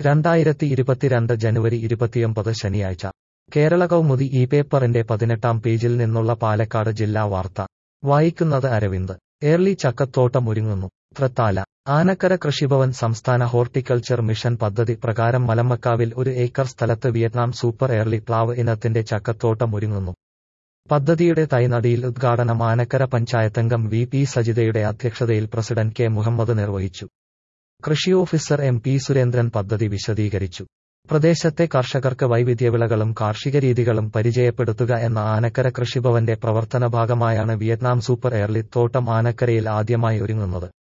രണ്ടായിരത്തി ഇരുപത്തിരണ്ട് ജനുവരി ഇരുപത്തിയൊമ്പത് ശനിയാഴ്ച കേരള കൗമുദി ഈ പേപ്പറിന്റെ പതിനെട്ടാം പേജിൽ നിന്നുള്ള പാലക്കാട് ജില്ലാ വാർത്ത വായിക്കുന്നത് അരവിന്ദ് ഏർലി ചക്കത്തോട്ടം ഒരുങ്ങുന്നു തൃത്താല ആനക്കര കൃഷിഭവൻ സംസ്ഥാന ഹോർട്ടിക്കൾച്ചർ മിഷൻ പദ്ധതി പ്രകാരം മലമ്മക്കാവിൽ ഒരു ഏക്കർ സ്ഥലത്ത് വിയറ്റ്നാം സൂപ്പർ ഏർലി പ്ലാവ് ഇനത്തിന്റെ ചക്കത്തോട്ടം ഒരുങ്ങുന്നു പദ്ധതിയുടെ തൈനടിയിൽ ഉദ്ഘാടനം ആനക്കര പഞ്ചായത്തംഗം വി പി സജിതയുടെ അധ്യക്ഷതയിൽ പ്രസിഡന്റ് കെ മുഹമ്മദ് നിർവഹിച്ചു കൃഷി ഓഫീസർ എം പി സുരേന്ദ്രൻ പദ്ധതി വിശദീകരിച്ചു പ്രദേശത്തെ കർഷകർക്ക് വൈവിധ്യവിളകളും കാർഷിക രീതികളും പരിചയപ്പെടുത്തുക എന്ന ആനക്കര കൃഷിഭവന്റെ പ്രവർത്തന ഭാഗമായാണ് വിയറ്റ്നാം സൂപ്പർ എയർലി തോട്ടം ആനക്കരയിൽ ആദ്യമായി ഒരുങ്ങുന്നത്